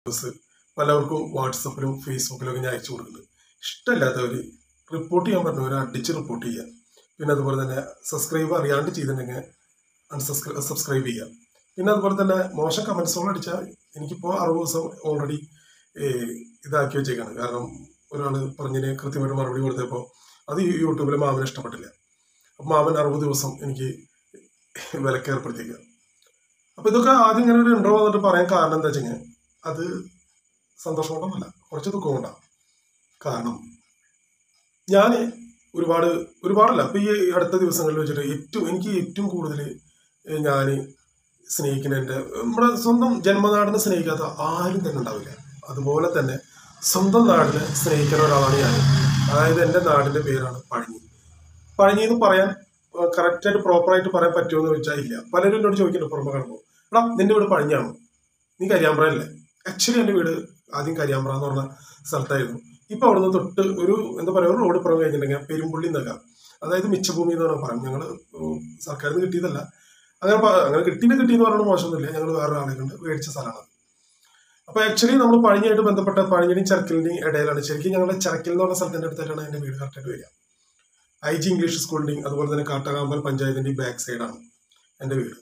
videos പലർക്കും വാട്സപ്പിലും ഫേസ്ബുക്കിലും ഒക്കെ ഞാൻ അയച്ചു കൊടുക്കുന്നുണ്ട് ഇഷ്ടമില്ലാത്തവർ റിപ്പോർട്ട് ചെയ്യാൻ പറഞ്ഞവർ അടിച്ച് റിപ്പോർട്ട് ചെയ്യുക പിന്നെ അതുപോലെ തന്നെ സബ്സ്ക്രൈബ് അറിയാണ്ട് ചെയ്തിട്ടുണ്ടെങ്കിൽ അൺസബ്സ്ക്രൈബ് സബ്സ്ക്രൈബ് ചെയ്യുക പിന്നെ അതുപോലെ തന്നെ മോശം കമൻസുകൾ അടിച്ചാൽ എനിക്കിപ്പോൾ അറുപത് ദിവസം ഓൾറെഡി ഇതാക്കി വെച്ചേക്കാണ് കാരണം ഒരാൾ പറഞ്ഞതിന് കൃത്യമായിട്ട് മറുപടി കൊടുത്തപ്പോൾ അത് യൂട്യൂബിൽ മാമന് ഇഷ്ടപ്പെട്ടില്ല അപ്പം മാമൻ അറുപത് ദിവസം എനിക്ക് വിലക്ക് ഏർപ്പെടുത്തിയേക്കുക അപ്പം ഇതൊക്കെ ആദ്യം ഇങ്ങനെ ഒരു ഇൻട്രോ വന്നിട്ട് പറയാൻ കാരണം എന്താ വെച്ചാൽ അത് സന്തോഷം കൊണ്ടൊന്നുമല്ല കുറച്ച് ദുഃഖം കൊണ്ടാണ് കാരണം ഞാൻ ഒരുപാട് ഒരുപാടല്ല ഇപ്പം ഈ അടുത്ത ദിവസങ്ങളിൽ വെച്ചിട്ട് ഏറ്റവും എനിക്ക് ഏറ്റവും കൂടുതൽ ഞാൻ സ്നേഹിക്കുന്ന എൻ്റെ നമ്മുടെ സ്വന്തം ജന്മനാടിനെ സ്നേഹിക്കാത്ത ആരും തന്നെ ഉണ്ടാവില്ല അതുപോലെ തന്നെ സ്വന്തം നാടിനെ സ്നേഹിക്കുന്ന ഒരാളാണ് ഞാൻ അതായത് എൻ്റെ നാടിൻ്റെ പേരാണ് പഴഞ്ഞി പഴഞ്ഞി എന്ന് പറയാൻ കറക്റ്റായിട്ട് പ്രോപ്പറായിട്ട് പറയാൻ പറ്റുമോ എന്ന് ചോദിച്ചാൽ ഇല്ല പലരും എന്നോട് ചോദിക്കുന്നുണ്ട് പുറമെ കാണുമ്പോൾ എടാ നിന്റെ വീട് പഴഞ്ഞാണോ നീ കരിയാമ്പ്രയല്ലേ ആക്ച്വലി എൻ്റെ വീട് ആദ്യം കരിയാമ്പ്ര എന്ന് പറഞ്ഞ സ്ഥലത്തായിരുന്നു ഇപ്പൊ അവിടുന്ന് തൊട്ട് ഒരു എന്താ പറയുക ഒരു റോഡ് പുറം കഴിഞ്ഞിട്ടുണ്ടെങ്കിൽ പെരുമ്പുള്ളി എന്നൊക്കെ അതായത് മിച്ചഭൂമി എന്നാണ് പറയുന്നത് ഞങ്ങൾ സർക്കാരിൽ നിന്ന് കിട്ടിയതല്ല അങ്ങനെ പ- അങ്ങനെ കിട്ടിയിട്ട് കിട്ടിയെന്ന് പറയുന്നത് മോശമൊന്നുമില്ല ഞങ്ങൾ വേറെ ആളെ കൊണ്ട് മേടിച്ച സ്ഥലമാണ് അപ്പൊ ആക്ച്വലി നമ്മൾ പഴഞ്ഞായിട്ട് ബന്ധപ്പെട്ട പഴഞ്ഞിന്റെയും ചരക്കലിന്റെയും ഇടയിലാണ് ശരിക്കും ഞങ്ങളുടെ ചരക്കൽ എന്ന് പറഞ്ഞ സ്ഥലത്തിന്റെ അടുത്തായിട്ടാണ് എൻ്റെ വീട് കറക്റ്റായിട്ട് വരിക ഐ ജി ഇംഗ്ലീഷ് സ്കൂളിന്റെയും അതുപോലെ തന്നെ കാട്ടകാമ്പൽ പഞ്ചായത്തിന്റെയും ബാക്ക് സൈഡാണ് എൻ്റെ വീട്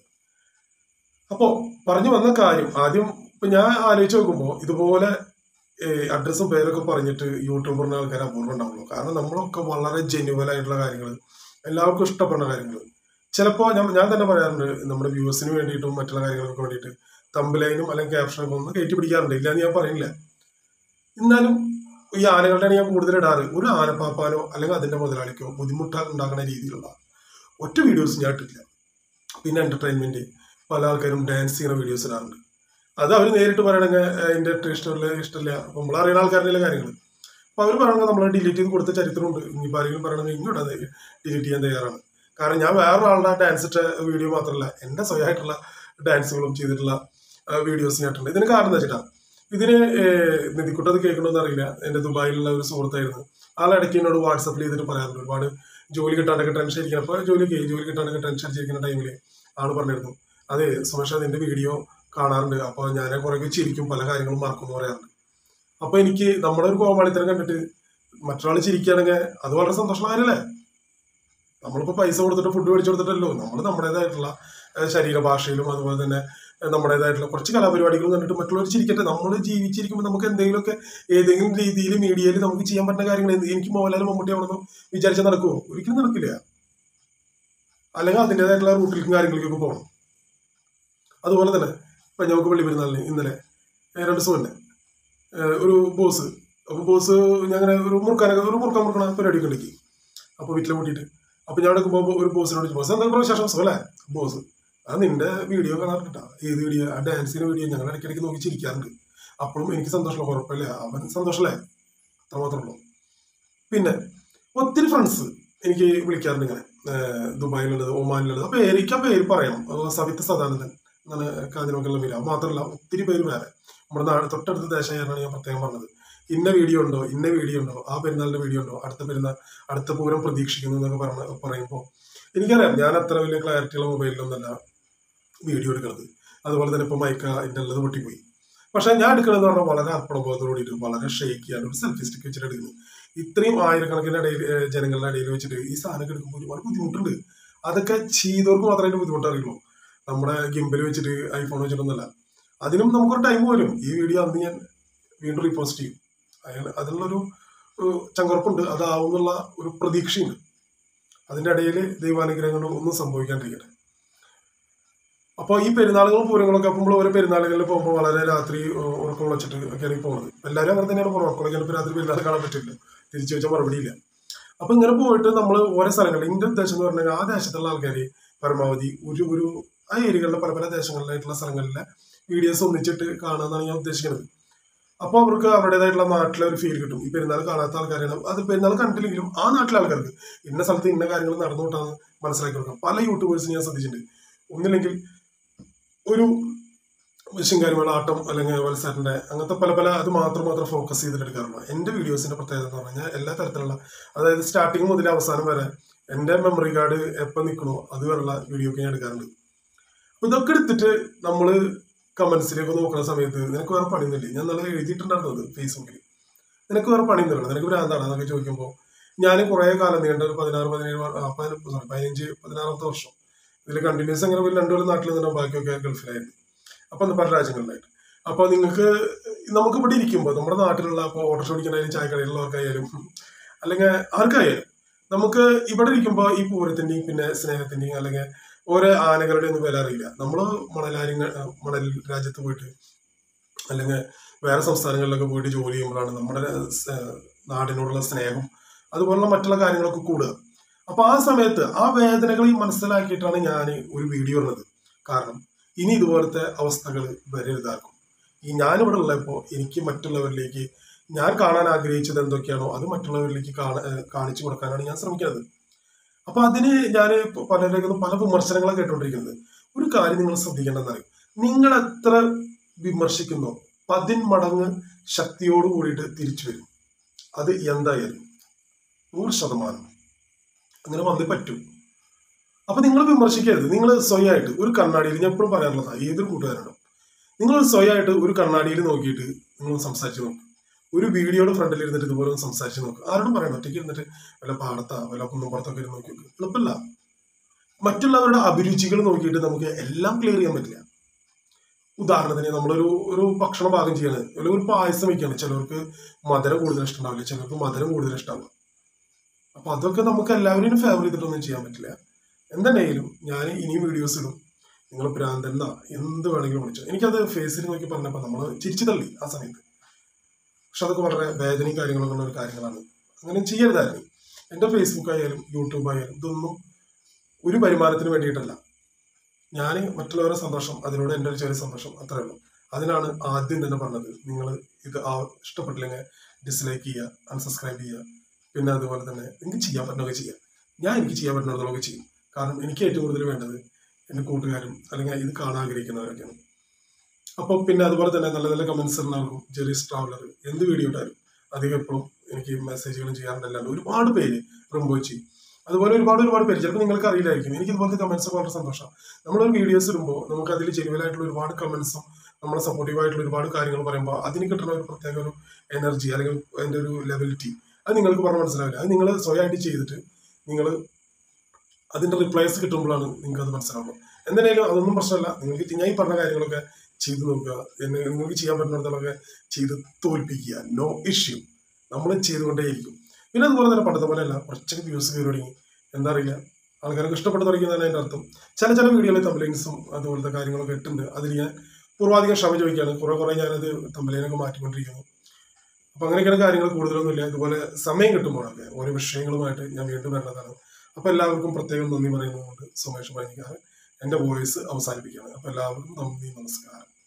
അപ്പോൾ പറഞ്ഞു വന്ന കാര്യം ആദ്യം ഇപ്പൊ ഞാൻ ആലോചിച്ച് നോക്കുമ്പോൾ ഇതുപോലെ അഡ്രസ്സും പേരൊക്കെ പറഞ്ഞിട്ട് യൂട്യൂബറിന് ആൾക്കാർ അപൂർവം ഉണ്ടാവുള്ളൂ കാരണം നമ്മളൊക്കെ വളരെ ജെന്യുവൽ ആയിട്ടുള്ള കാര്യങ്ങൾ എല്ലാവർക്കും ഇഷ്ടപ്പെടുന്ന കാര്യങ്ങൾ ചിലപ്പോൾ ഞാൻ ഞാൻ തന്നെ പറയാറുണ്ട് നമ്മുടെ വ്യൂവേഴ്സിന് വേണ്ടിയിട്ടും മറ്റുള്ള കാര്യങ്ങൾക്ക് വേണ്ടിയിട്ട് തമ്പിലൈനും അല്ലെങ്കിൽ ക്യാപ്ഷനൊക്കെ ഒന്ന് കയറ്റി പിടിക്കാറുണ്ട് ഇല്ല എന്ന് ഞാൻ പറയില്ല എന്നാലും ഈ ആനകളുടെയാണ് ഞാൻ കൂടുതൽ ഇടാറ് ഒരു ആനപ്പാപ്പാനോ അല്ലെങ്കിൽ അതിന്റെ മുതലാളിക്കോ ബുദ്ധിമുട്ടാൽ ഉണ്ടാക്കുന്ന രീതിയിലുള്ള ഒറ്റ വീഡിയോസ് ഞാൻ ഇട്ടിട്ടില്ല പിന്നെ എന്റർടൈൻമെന്റ് പല ആൾക്കാരും ഡാൻസ് ചെയ്യുന്ന വീഡിയോസ് ഇടാറുണ്ട് അത് അവർ നേരിട്ട് പറയണെങ്കിൽ അതിന്റെ ഇഷ്ടമില്ല ഇഷ്ടമില്ല അപ്പൊ നമ്മൾ അറിയുന്ന ആൾക്കാരുടെ കാര്യങ്ങൾ അപ്പൊ അവർ പറയണെങ്കിൽ നമ്മൾ ഡിലീറ്റ് ചെയ്ത് കൊടുത്ത ചരിത്രമുണ്ട് ഇനിയിപ്പോൾ ആരെങ്കിലും പറയണമെങ്കിൽ ഇങ്ങോട്ട് അത് ഡിലീറ്റ് ചെയ്യാൻ തയ്യാറാണ് കാരണം ഞാൻ വേറൊരാളുടെ ഡാൻസ് ഇട്ട വീഡിയോ മാത്രമല്ല എൻ്റെ സ്വയമായിട്ടുള്ള ഡാൻസുകളും ചെയ്തിട്ടുള്ള വീഡിയോസ് ഞാൻ ഇട്ടിട്ടുണ്ട് ഇതിന് കാരണം എന്താ വെച്ചിട്ടാ ഇതിന് നിധിക്കുട്ടത് കേൾക്കണമെന്ന് അറിയില്ല എൻ്റെ ദുബായിലുള്ള ഒരു സുഹൃത്തായിരുന്നു ആളിടയ്ക്ക് എന്നോട് വാട്സപ്പിൽ ചെയ്തിട്ട് പറയാറുണ്ട് ഒരുപാട് ജോലി കിട്ടാണ്ടൊക്കെ ടെൻഷൻ ഇരിക്കണം അപ്പോൾ ജോലി ജോലി കിട്ടാണ്ടൊക്കെ ടെൻഷൻ അടിച്ചിരിക്കുന്ന ടൈമിൽ ആള് പറഞ്ഞിരുന്നു അതെ സുമേഷ് അതിന്റെ വീഡിയോ കാണാറുണ്ട് അപ്പോൾ ഞാൻ കുറേ ചിരിക്കും പല കാര്യങ്ങളും മറക്കും എന്ന് പറയാറുണ്ട് അപ്പൊ എനിക്ക് നമ്മുടെ ഒരു കോമാളിത്തരം കണ്ടിട്ട് മറ്റൊരാൾ ചിരിക്കുകയാണെങ്കിൽ അത് വളരെ സന്തോഷമുള്ള കാര്യമല്ലേ നമ്മളിപ്പോ പൈസ കൊടുത്തിട്ട് ഫുഡ് മേടിച്ചു കൊടുത്തിട്ടല്ലോ നമ്മൾ നമ്മുടേതായിട്ടുള്ള ഏഹ്, ശരീരഭാഷയിലും അതുപോലെ തന്നെ ഏഹ്, നമ്മുടേതായിട്ടുള്ള കുറച്ച് കലാപരിപാടികളും കണ്ടിട്ട് മറ്റുള്ളവർ ചിരിക്കട്ടെ നമ്മൾ ജീവിച്ചിരിക്കുമ്പോൾ നമുക്ക് എന്തെങ്കിലുമൊക്കെ ഏതെങ്കിലും രീതിയിൽ മീഡിയയിൽ നമുക്ക് ചെയ്യാൻ പറ്റുന്ന കാര്യങ്ങൾ എന്ത് എനിക്ക് മോഹൻലാൽ മമ്മൂട്ടി അവിടെ നിന്ന് വിചാരിച്ചാൽ നടക്കുമോ ഒരിക്കലും നടക്കില്ല അല്ലെങ്കിൽ അതിൻ്റെതായിട്ടുള്ള റൂട്ടിലേക്കും കാര്യങ്ങളിലേക്കും പോകണം അതുപോലെ തന്നെ ഇപ്പൊ ഞങ്ങൾക്ക് പള്ളി പെരുന്നാളിന് ഇന്നലെ ഏഹ്, രണ്ട് ദിവസം തന്നെ ഏഹ്, ഒരു ബോസ് അപ്പൊ ബോസ് ഞങ്ങനെ ഒരു മുറുക്കാനൊക്കെ ഒരു മുറുക്കാൻ മുറുക്കണ പരിപാടിയൊക്കെ ഉണ്ടാക്കി അപ്പൊ വീട്ടിലെ കൂട്ടിയിട്ട് അപ്പൊ ഞാൻ എടുക്കുമ്പോൾ ഒരു ബോസിനോട് ചോദിച്ചു, ബോസ് എന്താ വിശേഷം സുഖല്ലേ ബോസ് അത് നിന്റെ വീഡിയോ കാണാറുണ്ടാ ഏത് വീഡിയോ ആ ഡാൻസിന്റെ വീഡിയോ ഞങ്ങൾ ഇടയ്ക്കിടയ്ക്ക് നോക്കി ചിരിക്കാറുണ്ട് അപ്പോഴും എനിക്ക് സന്തോഷമുള്ള കുഴപ്പമില്ല അവൻ സന്തോഷമല്ലേ അത്രമാത്രമേ ഉള്ളൂ പിന്നെ ഒത്തിരി ഫ്രണ്ട്സ് എനിക്ക് വിളിക്കാറുണ്ട് ഇങ്ങനെ ഏഹ് ദുബായിലുള്ളത് ഒമാനിലുള്ളത് അപ്പൊ എനിക്ക് ആ പേര് പറയണം അത് സവിത്ത് സദാനന്ദൻ എന്നാണ് കാഞ്ഞിരമംഗലം പേര് അത് മാത്രമല്ല ഒത്തിരി പേര് വേറെ നമ്മുടെ നാട് തൊട്ടടുത്ത ദേശമായിരുന്നു ഞാൻ പ്രത്യേകം പറഞ്ഞത് ഇന്ന വീഡിയോ ഉണ്ടോ ഇന്ന വീഡിയോ ഉണ്ടോ ആ പെരുന്നാളിന്റെ വീഡിയോ ഉണ്ടോ അടുത്ത പെരുന്നാൾ അടുത്ത പൂരം പ്രതീക്ഷിക്കുന്നു എന്നൊക്കെ പറഞ്ഞ പറയുമ്പോൾ എനിക്കറിയാം ഞാൻ അത്ര വലിയ ക്ലാരിറ്റിയുള്ള മൊബൈലിലൊന്നല്ല വീഡിയോ എടുക്കുന്നത് അതുപോലെ തന്നെ ഇപ്പോൾ മൈക്ക എൻ്റെ ഉള്ളത് പൊട്ടിപ്പോയി പക്ഷെ ഞാൻ എടുക്കണമെന്ന് പറഞ്ഞാൽ വളരെ അപ്രബോധത്തോട് കൂടിയിട്ട് വളരെ ഷെയ്ക്ക് ചെയ്യാൻ ഒരു സെൽഫി സ്റ്റിക്ക് വെച്ചിട്ട് എടുക്കുന്നത് ഇത്രയും ആയിരക്കണക്കിന് ഇടയിൽ ഏഹ് ജനങ്ങളുടെ ഇടയിൽ വെച്ചിട്ട് ഈ സാധനമൊക്കെ എടുക്കുമ്പോൾ ഒരുപാട് ബുദ്ധിമുട്ടുണ്ട് അതൊക്കെ ചെയ്തവർക്ക് മാത്രമേ അതിന്റെ ബുദ്ധിമുട്ട് അറിയുള്ളൂ നമ്മുടെ ഗിംബൽ വെച്ചിട്ട് ഐഫോൺ വെച്ചിട്ടൊന്നുമല്ല അതിനും നമുക്കൊരു ടൈം വരും ഈ വീഡിയോ അന്ന് ഞാൻ വീണ്ടും റീപോസ്റ്റ് ചെയ്യും അയാൾ അതിനുള്ളൊരു ഒരു ചങ്കുറപ്പുണ്ട് അതാവുന്നുള്ള ഒരു പ്രതീക്ഷയുണ്ട് അതിന്റെ ഇടയിൽ ദൈവാനുഗ്രഹങ്ങളും ഒന്നും സംഭവിക്കാണ്ടിരിക്കട്ടെ അപ്പോൾ ഈ പെരുന്നാളുകളും പൂരങ്ങളൊക്കെ അപ്പോൾ ഓരോ പെരുന്നാളുകളിൽ പോകുമ്പോൾ വളരെ രാത്രി ഉ- ഉറക്കം വെച്ചിട്ട് ഒക്കെയാണ് ഈ പോകുന്നത് എല്ലാവരും അങ്ങനെ തന്നെയാണ് പോകുന്നത് ഉറക്കം ചിലപ്പോൾ രാത്രി പെരുന്നാൾ കാണാൻ പറ്റില്ല തിരിച്ചു വെച്ചാൽ മറുപടിയില്ല അപ്പൊ ഇങ്ങനെ പോയിട്ട് നമ്മൾ ഓരോ സ്ഥലങ്ങളിൽ എന്റെ ഉദ്ദേശം എന്ന് പറഞ്ഞാൽ ആ ദേശത്തുള്ള ആൾക്കാർ പരമാവധി ഒരു ഒരു ആ ഏരിയകളിലെ പല പല ദേശങ്ങളിലായിട്ടുള്ള സ്ഥലങ്ങളിലെ വീഡിയോസ് ഒന്നിച്ചിട്ട് കാണുമെന്നാണ് ഞാൻ ഉദ്ദേശിക്കുന്നത് അപ്പോൾ അവർക്ക് അവരുടേതായിട്ടുള്ള നാട്ടിലെ ഒരു ഫീൽ കിട്ടും ഈ പെരുന്നാൾ കാണാത്ത ആൾക്കാരാണ് അത് പെരുന്നാൾ കണ്ടില്ലെങ്കിലും ആ നാട്ടിലെ ആൾക്കാർക്ക് ഇന്ന സ്ഥലത്ത് ഇന്ന കാര്യങ്ങൾ നടന്നുകൊണ്ടാണ് മനസ്സിലാക്കി കൊടുക്കാം പല യൂട്യൂബേഴ്സ് ഞാൻ ശ്രദ്ധിച്ചിട്ടുണ്ട് ഒന്നില്ലെങ്കിൽ ഒരു ശിങ്കാരിമേള ആട്ടം അല്ലെങ്കിൽ വത്സരന്റെ അങ്ങനത്തെ പല പല അത് മാത്രം മാത്രം ഫോക്കസ് ചെയ്തിട്ട് എടുക്കാറുള്ളൂ എന്റെ വീഡിയോസിന്റെ പ്രത്യേകത എന്ന് പറഞ്ഞാൽ എല്ലാ തരത്തിലുള്ള അതായത് സ്റ്റാർട്ടിങ് മുതൽ അവസാനം വരെ എന്റെ മെമ്മറി കാർഡ് എപ്പോൾ നിൽക്കണോ അതുവരെയുള്ള വീഡിയോ ഒക്കെ ഞാൻ എടുക്കാറുണ്ട് അപ്പൊ ഇതൊക്കെ എടുത്തിട്ട് നമ്മൾ കമന്റ്സിലേക്ക് നോക്കുന്ന സമയത്ത് നിനക്ക് വേറെ പണിയൊന്നുമില്ലേ ഞാൻ നല്ല എഴുതിയിട്ടുണ്ടായിരുന്നു അത് ഫേസ്ബുക്കിൽ നിനക്ക് വേറെ പണിയൊന്നുമില്ല നിനക്ക് ഭ്രാന്താണ് എന്നൊക്കെ ചോദിക്കുമ്പോൾ ഞാൻ കുറേ കാലം നീണ്ട ഒരു പതിനാറ് പതിനേഴ് സോറി പതിനഞ്ച് പതിനാറാമത്തെ വർഷം ഇതിൽ കണ്ടിന്യൂസ് അങ്ങനെ ഒരു രണ്ടു കൊല്ലം നാട്ടിൽ നിന്നുണ്ടാവും ബാക്കിയൊക്കെ ഗൾഫിലായിരുന്നു അപ്പൊ അന്ന് പല രാജ്യങ്ങളിലായിട്ട് അപ്പൊ നിങ്ങൾക്ക് നമുക്ക് ഇവിടെ ഇരിക്കുമ്പോൾ നമ്മുടെ നാട്ടിലുള്ള ഇപ്പോൾ ഓട്ടോ ഓടിക്കണായാലും ചായക്കടയിലുള്ളവർക്കായാലും അല്ലെങ്കിൽ ആർക്കായാലും നമുക്ക് ഇവിടെ ഇരിക്കുമ്പോൾ ഈ പൂരത്തിന്റെയും പിന്നെ സ്നേഹത്തിന്റെയും അല്ലെങ്കിൽ ഓരോ ആനകളുടെ ഒന്നും വില അറിയില്ല നമ്മൾ മണലാര്യങ്ങൾ മണൽ രാജ്യത്ത് പോയിട്ട് അല്ലെങ്കിൽ വേറെ സംസ്ഥാനങ്ങളിലൊക്കെ പോയിട്ട് ജോലി ചെയ്യുമ്പോഴാണ് നമ്മുടെ സ- നാടിനോടുള്ള സ്നേഹം അതുപോലുള്ള മറ്റുള്ള കാര്യങ്ങളൊക്കെ കൂടുക അപ്പൊ ആ സമയത്ത് ആ വേദനകൾ മനസ്സിലാക്കിയിട്ടാണ് ഞാൻ ഒരു വീഡിയോ ഇടുന്നത് കാരണം ഇനി ഇതുപോലത്തെ അവസ്ഥകൾ വരരുതാക്കും ഈ ഞാനിവിടെ ഉള്ളപ്പോൾ എനിക്ക് മറ്റുള്ളവരിലേക്ക് ഞാൻ കാണാൻ ആഗ്രഹിച്ചത് എന്തൊക്കെയാണോ അത് മറ്റുള്ളവരിലേക്ക് കാണ ഏഹ് കാണിച്ചു കൊടുക്കാനാണ് ഞാൻ ശ്രമിക്കുന്നത് അപ്പൊ അതിന് ഞാൻ പലരുടെ പല വിമർശനങ്ങളാണ് കേട്ടോണ്ടിരിക്കുന്നത് ഒരു കാര്യം നിങ്ങൾ ശ്രദ്ധിക്കേണ്ടതെന്ന് നിങ്ങൾ എത്ര വിമർശിക്കുന്നോ പതിന്മടങ്ങ് ശക്തിയോട് കൂടിയിട്ട് തിരിച്ചു വരും അത് എന്തായാലും നൂറ് ശതമാനം അങ്ങനെ വന്നേ പറ്റൂ അപ്പൊ നിങ്ങൾ വിമർശിക്കരുത് നിങ്ങൾ സ്വയമായിട്ട് ഒരു കണ്ണാടിയിൽ ഞാൻ എപ്പോഴും പറയാറുള്ളതാണ് ഏതൊരു കൂട്ടുകാരുണ്ടോ നിങ്ങൾ സ്വയമായിട്ട് ഒരു കണ്ണാടിയിൽ നോക്കിയിട്ട് നിങ്ങൾ സംസാരിച്ച് നോക്കും ഒരു വീഡിയോയുടെ ഫ്രണ്ടിൽ ഇരുന്നിട്ട് ഇതുപോലെ ഒന്ന് സംസാരിച്ച് നോക്കും ആരോടും പറയണം ഒറ്റയ്ക്ക് ഇരുന്നിട്ട് വല്ല പാടത്താ വല്ല കുന്നുംപുറത്തൊക്കെ ഇരുന്ന് നോക്കി നോക്കും എളുപ്പമില്ല മറ്റുള്ളവരുടെ അഭിരുചികൾ നോക്കിയിട്ട് നമുക്ക് എല്ലാം ക്ലിയർ ചെയ്യാൻ പറ്റില്ല ഉദാഹരണത്തിന് നമ്മളൊരു ഒരു ഭക്ഷണം പാകം ചെയ്യാണ് അല്ലെങ്കിൽ ഒരു പായസം വയ്ക്കുകയാണ് ചിലർക്ക് മധുരം കൂടുതൽ ഇഷ്ടമുണ്ടാവില്ല ചിലർക്ക് മധുരം കൂടുതൽ ഇഷ്ടമാവും അപ്പൊ അതൊക്കെ നമുക്ക് എല്ലാവരും ഫേവർ ചെയ്തിട്ടൊന്നും ചെയ്യാൻ പറ്റില്ല എന്തുണ്ടെങ്കിലും ഞാൻ ഇനിയും വീഡിയോസ് ഇടും നിങ്ങൾ ഭ്രാന്തന്ന എന്ത് വേണമെങ്കിലും വിളിച്ചു എനിക്കത് ഫേസിൽ നോക്കി പറഞ്ഞപ്പോൾ നമ്മൾ ചിരിച്ചു തള്ളി ആ സമയത്ത് പക്ഷെ അതൊക്കെ വളരെ വേദനയും കാര്യങ്ങളൊക്കെ ഉള്ള ഒരു കാര്യങ്ങളാണ് അങ്ങനെ ചെയ്യരുതായിരുന്നു എൻ്റെ ഫേസ്ബുക്ക് ആയാലും യൂട്യൂബ് ആയാലും ഇതൊന്നും ഒരു വരുമാനത്തിന് വേണ്ടിയിട്ടല്ല ഞാൻ മറ്റുള്ളവരുടെ സന്തോഷം അതിനോട് എൻ്റെ ഒരു ചെറിയ സന്തോഷം അത്രേ ഉള്ളൂ അതിനാണ് ആദ്യം തന്നെ പറഞ്ഞത് നിങ്ങൾ ഇത് ആ ഇഷ്ടപ്പെട്ടില്ലെങ്കിൽ ഡിസ്ലൈക്ക് ചെയ്യുക അൺസബ്സ്ക്രൈബ് ചെയ്യുക പിന്നെ അതുപോലെ തന്നെ നിങ്ങൾക്ക് ചെയ്യാൻ പറ്റുന്നതൊക്കെ ചെയ്യാം ഞാൻ എനിക്ക് ചെയ്യാൻ പറ്റുന്നതൊക്കെ ചെയ്യും കാരണം എനിക്ക് ഏറ്റവും കൂടുതൽ വേണ്ടത് എൻ്റെ കൂട്ടുകാരും അല്ലെങ്കിൽ ഇത് കാണാൻ ആഗ്രഹിക്കുന്നവരൊക്കെയാണ് അപ്പോൾ പിന്നെ അതുപോലെ തന്നെ നല്ല നല്ല കമന്റ്സ് ഉണ്ടാകും ജെറീസ് ട്രാവലർ എന്ത് വീഡിയോ ഇട്ടാലും അധികം എപ്പോഴും എനിക്ക് മെസ്സേജുകളും ചെയ്യാറുണ്ടല്ലാണ്ട് ഒരുപാട് പേര് റിംബോച്ചി അതുപോലെ ഒരുപാട് ഒരുപാട് പേര് ചിലപ്പോൾ നിങ്ങൾക്ക് അറിയില്ലായിരിക്കും എനിക്ക് ഇതുപോലത്തെ കമന്റ്സ് വളരെ സന്തോഷമാണ് നമ്മളൊരു വീഡിയോസ് ഇടുമ്പോൾ നമുക്ക് അതിൽ ജെനുവലായിട്ടുള്ള ഒരുപാട് കമന്റ്സും നമ്മളെ സപ്പോർട്ടീവ് ആയിട്ടുള്ള ഒരുപാട് കാര്യങ്ങൾ പറയുമ്പോൾ അതിന് കിട്ടുന്ന ഒരു പ്രത്യേക ഒരു എനർജി അല്ലെങ്കിൽ അതിൻ്റെ ഒരു ലെവലിറ്റി അത് നിങ്ങൾക്ക് പറഞ്ഞ് മനസ്സിലാവില്ല അത് നിങ്ങൾ സ്വയമായിട്ട് ചെയ്തിട്ട് നിങ്ങൾ അതിന്റെ റിപ്ലൈസ് കിട്ടുമ്പോഴാണ് നിങ്ങൾക്ക് അത് മനസ്സിലാവുന്നത് എന്തായാലും അതൊന്നും പ്രശ്നമല്ല നിങ്ങൾക്ക് ഞാൻ ഈ പറഞ്ഞ കാര്യങ്ങളൊക്കെ ചെയ്തു നോക്കുക എന്നെ നിങ്ങൾക്ക് ചെയ്യാൻ പറ്റുന്നിടത്തോളൊക്കെ ചെയ്ത് തോൽപ്പിക്കുക നോ ഇഷ്യൂ നമ്മൾ ചെയ്തുകൊണ്ടേയിരിക്കും പിന്നെ അതുപോലെ തന്നെ പണ്ടത്തെ പോലെ അല്ല കുറച്ചൊക്കെ വ്യൂസ് കയറി തുടങ്ങി എന്താ അറിയില്ല ആൾക്കാർക്ക് ഇഷ്ടപ്പെട്ട് തുടങ്ങിയതാണ് അതിൻ്റെ അർത്ഥം ചില ചില വീഡിയോയിൽ തമ്പലൈൻസും അതുപോലത്തെ കാര്യങ്ങളൊക്കെ ഇട്ടുണ്ട് അതിൽ ഞാൻ പൂർവാധികം ക്ഷമ ചോദിക്കുകയാണ് കുറെ കുറെ ഞാനത് തമ്പലൈനൊക്കെ മാറ്റിക്കൊണ്ടിരിക്കുന്നു അപ്പൊ അങ്ങനെയൊക്കെയാണ് കാര്യങ്ങൾ കൂടുതലൊന്നുമില്ല ഇതുപോലെ സമയം കിട്ടുമ്പോഴൊക്കെ ഓരോ വിഷയങ്ങളുമായിട്ട് ഞാൻ വീണ്ടും വരുന്നതാണ് അപ്പൊ എല്ലാവർക്കും പ്രത്യേകം നന്ദി പറയുന്നതുകൊണ്ട് സുമേഷ് പനിക്കാരൻ എന്റെ വോയിസ് അവസാനിപ്പിക്കുകയാണ് അപ്പൊ എല്ലാവർക്കും നന്ദി നമസ്കാരം